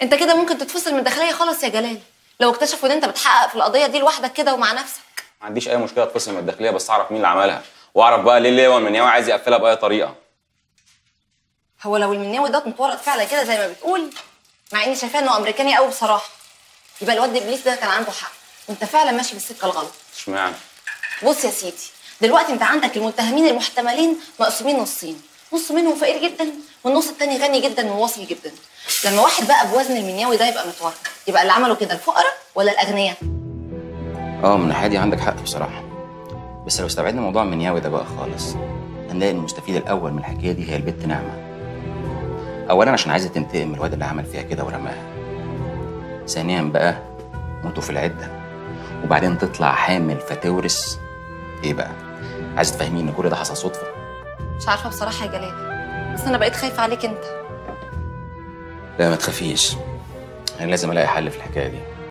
انت كده ممكن تتفصل من الداخليه خالص يا جلال لو اكتشفوا ان انت بتحقق في القضيه دي لوحدك كده ومع نفسك ما عنديش اي مشكله اتفصل من الداخليه بس اعرف مين اللي عملها واعرف بقى ليه ليه المنياوي عايز يقفلها باي طريقه هو لو المنياوي ده متورط فعلا كده زي ما بتقول مع اني شايفاه انه امريكاني قوي بصراحه يبقى الواد ابليس ده كان عنده حق وانت فعلا ماشي بالسكه الغلط اشمعنى بص يا سيدي دلوقتي انت عندك المتهمين المحتملين مقسومين نصين نص منهم فقير جدا والنص التاني غني جدا وواصل جدا لما واحد بقى بوزن المنياوي ده يبقى متورط يبقى اللي عمله كده الفقراء ولا الاغنياء اه من الناحيه دي عندك حق بصراحه بس لو استبعدنا موضوع المنياوي ده بقى خالص هنلاقي إن المستفيد الاول من الحكايه دي هي البت نعمه اولا عشان عايزه تنتقم من الواد اللي عمل فيها كده ورماها ثانيا بقى وانتوا في العده وبعدين تطلع حامل فتورث ايه بقى عايزه تفهميني ان كل ده حصل صدفه مش عارفه بصراحه يا جلال بس انا بقيت خايفه عليك انت لا ما تخافيش انا لازم الاقي حل في الحكايه دي